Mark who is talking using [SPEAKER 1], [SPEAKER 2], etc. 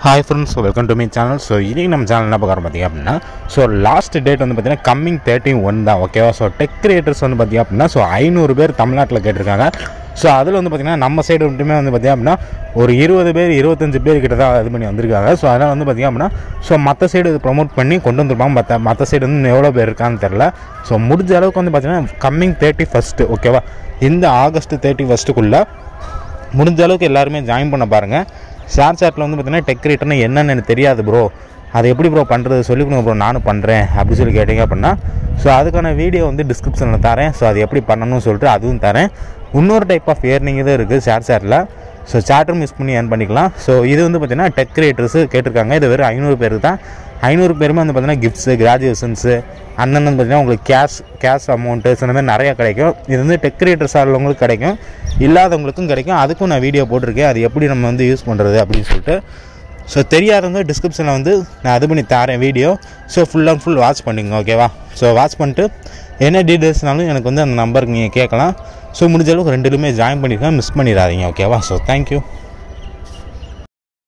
[SPEAKER 1] hi friends welcome to me channel so இன்றைக்கி நம்ம channel என்ன பார்க்குறோம் பார்த்தீங்க அப்படின்னா ஸோ லாஸ்ட் டேட் வந்து பார்த்தீங்கன்னா கம்மிங் தேர்ட்டி ஒன் தான் ஓகேவா ஸோ டெக் கிரியேட்டர்ஸ் வந்து பார்த்தீங்க அப்படின்னா ஸோ ஐநூறு பேர் தமிழ்நாட்டில் கேட்டிருக்காங்க ஸோ அதில் வந்து பார்த்தீங்கன்னா நம்ம சைடு மட்டுமே வந்து பார்த்தீங்க அப்படின்னா ஒரு இருபது பேர் இருபத்தஞ்சு பேர் கிட்ட தான் இது பண்ணி வந்திருக்காங்க ஸோ அதனால் வந்து பார்த்தீங்க அப்படின்னா ஸோ மற்ற சைடு இது ப்ரொமோட் பண்ணி கொண்டு வந்துருப்பாங்க மற்ற மற்ற சைடு வந்து எவ்வளோ பேர் இருக்கான்னு தெரில ஸோ முடிஞ்ச அளவுக்கு வந்து பார்த்தீங்கன்னா கம்மிங் தேர்ட்டி ஃபஸ்ட்டு ஓகேவா இந்த ஆகஸ்ட் தேர்ட்டி ஃபஸ்ட்டுக்குள்ளே முடிஞ்ச அளவுக்கு எல்லாருமே ஜாயின் பண்ண பாருங்கள் ஷேர் சாட்டில் வந்து பார்த்தீங்கன்னா டெக் கிரியேட்டர்னு என்னன்னு எனக்கு தெரியாது ப்ரோ அதை எப்படி ப்ரோ பண்ணுறது சொல்லி கொடுங்க ப்ரோ நானும் பண்ணுறேன் அப்படி சொல்லி கேட்டிங்க அப்படின்னா ஸோ அதுக்கான வீடியோ வந்து டிஸ்கிரிப்ஷனில் தரேன் ஸோ அது எப்படி பண்ணணும்னு சொல்லிட்டு அதுவும் தரேன் இன்னொரு டைப் ஆஃப் ஏர்னிங் இது இருக்குது ஷேர் சாட்டில் ஸோ சார்ட்டரும் யூஸ் பண்ணி ஏர்ன் பண்ணிக்கலாம் ஸோ இது வந்து பார்த்தீங்கன்னா டெக் கிரியேட்டர்ஸு கேட்டிருக்காங்க இது வெறும் ஐநூறு பேருக்கு தான் ஐநூறு பேருமே வந்து பார்த்தீங்கன்னா கிஃப்ட்ஸு கிராஜுவேஷன்ஸு அண்ணன் வந்து பார்த்தீங்கன்னா உங்களுக்கு கேஷ் கேஷ் அமௌண்ட்டு ஸோ இந்த மாதிரி நிறையா கிடைக்கும் இது வந்து டெக் கிரியேட்டர்ஸ் உள்ளவங்களுக்கு கிடைக்கும் இல்லாதவங்களுக்கும் கிடைக்கும் அதுக்கும் நான் வீடியோ போட்டிருக்கேன் அது எப்படி நம்ம வந்து யூஸ் பண்ணுறது அப்படின்னு சொல்லிட்டு ஸோ தெரியாதவங்க டிஸ்கிரிப்ஷனில் வந்து நான் இது பண்ணி தரேன் video so full and full watch பண்ணிங்க ஓகேவா ஸோ வாட்ச் பண்ணிட்டு என்ன டீட்டெயில்ஸ்னாலும் எனக்கு வந்து அந்த நம்பருக்கு நீங்கள் கேட்கலாம் ஸோ முடிஞ்ச அளவுக்கு ரெண்டுலுமே ஜாயின் பண்ணிருக்கேன் மிஸ் பண்ணிடாதீங்க ஓகேவா ஸோ தேங்க்யூ